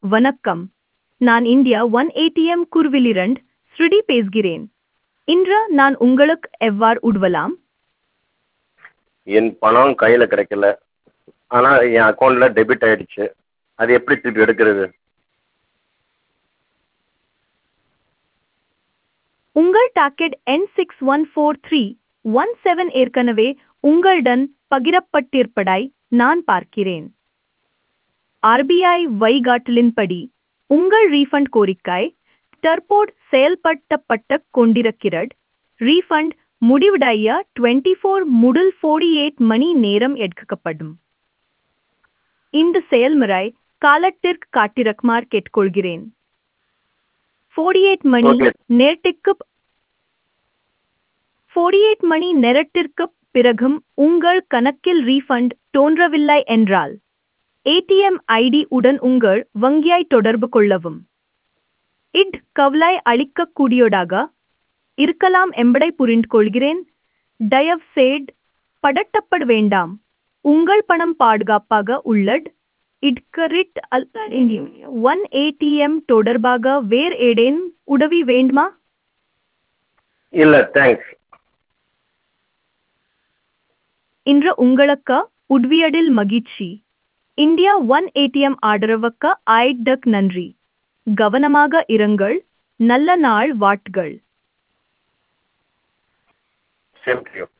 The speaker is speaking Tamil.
வணக்கம் நான் இந்தியா ஒன் ஏடிஎம் குர்விலிரண்ட் ஸ்ருதி பேசுகிறேன் இன்று நான் உங்களுக்கு எவ்வாறு உதவலாம் என் பணம் கையில் கிடைக்கல ஆனால் என் அக்கௌண்ட்டில் டெபிட் ஆகிடுச்சு அது எப்படி திருப்பி எடுக்கிறது உங்கள் docket N six one four three one seven ஏற்கனவே உங்களுடன் பகிரப்பட்டிருப்பதாய் நான் பார்க்கிறேன் ஆர்பிஐ வழிகாட்டலின்படி உங்கள் ரீஃபண்ட் கோரிக்கை தற்போது செயல்படுத்தப்பட்ட கொண்டிருக்கிறது ரீஃபண்ட் முடிவடைய டுவெண்ட்டி ஃபோர் முதல் ஃபோர்டி எயிட் மணி நேரம் எடுக்கப்படும் இந்த செயல்முறை காலத்திற்கு காட்டிரக்குமாறு கேட்டுக்கொள்கிறேன் ஃபோர்டி எயிட் மணி Okay. நேரத்திற்கு ஃபோர்டி எயிட் மணி நேரத்திற்கு பிறகும் உங்கள் கணக்கில் ரீஃபண்ட் தோன்றவில்லை என்றால் ஏடிஎம் ஐடி உடன் உங்கள் வங்கியை தொடர்பு கொள்ளவும் இட் கவலை அளிக்கக்கூடியதாக இருக்கலாம் என்பதை புரிந்து கொள்கிறேன் தயவு செய்து படட்டப்பட வேண்டாம் உங்கள் பணம் பாதுகாப்பாக உள்ளது இட்கரிட் அல் ஒன் ஏடிஎம் தொடர்பாக வேறு ஏதேனும் உதவி வேண்டுமா இல்லை தேங்க்ஸ் இன்று உங்களுக்கு உதவியதில் மகிழ்ச்சி இந்தியா ஒன் ஏடிஎம் ஆதரவுக்கு ஆய்டக் நன்றி கவனமாக இருங்கள் நல்ல நாள் வாட்கள் சேம் டு யூ